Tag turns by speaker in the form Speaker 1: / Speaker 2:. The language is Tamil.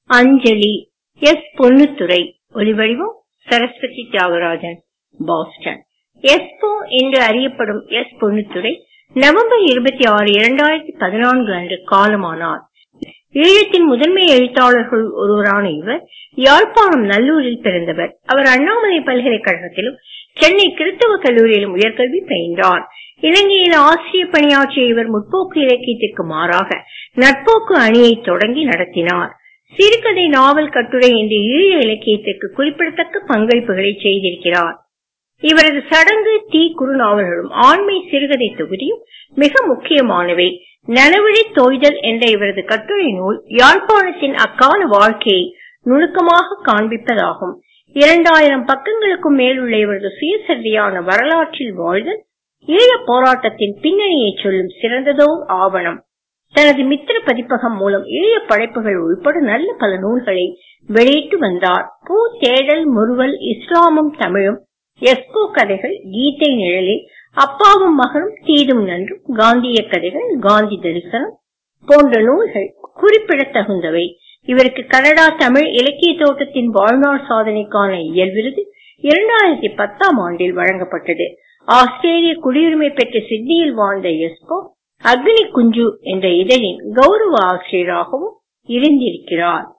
Speaker 1: அஞ்சலி எஸ் பொன்னுத்துரை ஒலிவடிவம் சரஸ்வதி தியாகராஜன் பாஸ்டன் எஸ்போ என்று அறியப்படும் எஸ் பொன்னுத்துரை நவம்பர் இருபத்தி ஆறு இரண்டாயிரத்தி பதினான்கு அன்று காலமானார் ஈழத்தின் முதன்மை எழுத்தாளர்கள் ஒருவரான இவர் யாழ்ப்பாணம் நல்லூரில் பிறந்தவர் அவர் அண்ணாமலை பல்கலைக்கழகத்திலும் சென்னை கிறிஸ்தவ கல்லூரியிலும் உயர்கல்வி பயின்றார் இலங்கையில் ஆசிரியர் பணியாற்றிய இவர் முற்போக்கு இலக்கியத்திற்கு மாறாக நட்போக்கு அணியை தொடங்கி நடத்தினார் சிறுகதை நாவல் கட்டுரை என்று ஈழ இலக்கியத்திற்கு குறிப்பிடத்தக்க பங்களிப்புகளை செய்திருக்கிறார் இவரது சடங்கு தீ குறுநாவல்களும் ஆண்மை சிறுகதை தொகுதியும் மிக முக்கியமானவை நனவழி தோய்தல் என்ற இவரது கட்டுரை நூல் யாழ்ப்பாணத்தின் அக்கால வாழ்க்கையை நுணுக்கமாக காண்பிப்பதாகும் இரண்டாயிரம் பக்கங்களுக்கும் மேல் உள்ள இவரது சுயசரிதையான வரலாற்றில் வாழ்தல் ஈழப் போராட்டத்தின் பின்னணியை சொல்லும் சிறந்ததோர் ஆவணம் தனது மித்திர பதிப்பகம் மூலம் ஈழ படைப்புகள் உள்பட நல்ல பல நூல்களை வெளியிட்டு வந்தார் பூ தேடல் முறுவல் இஸ்லாமும் தமிழும் எஸ்போ கதைகள் கீதை நிழலில் அப்பாவும் மகனும் தீதும் நன்றும் காந்திய கதைகள் காந்தி தரிசனம் போன்ற நூல்கள் குறிப்பிடத்தகுந்தவை இவருக்கு கனடா தமிழ் இலக்கிய தோட்டத்தின் வாழ்நாள் சாதனைக்கான இயல் விருது இரண்டாயிரத்தி பத்தாம் ஆண்டில் வழங்கப்பட்டது ஆஸ்திரேலிய குடியுரிமை பெற்ற சிட்னியில் வாழ்ந்த எஸ்போ அக்னி குஞ்சு என்ற இதழின் கௌரவ ஆசிரியராகவும் இருந்திருக்கிறார்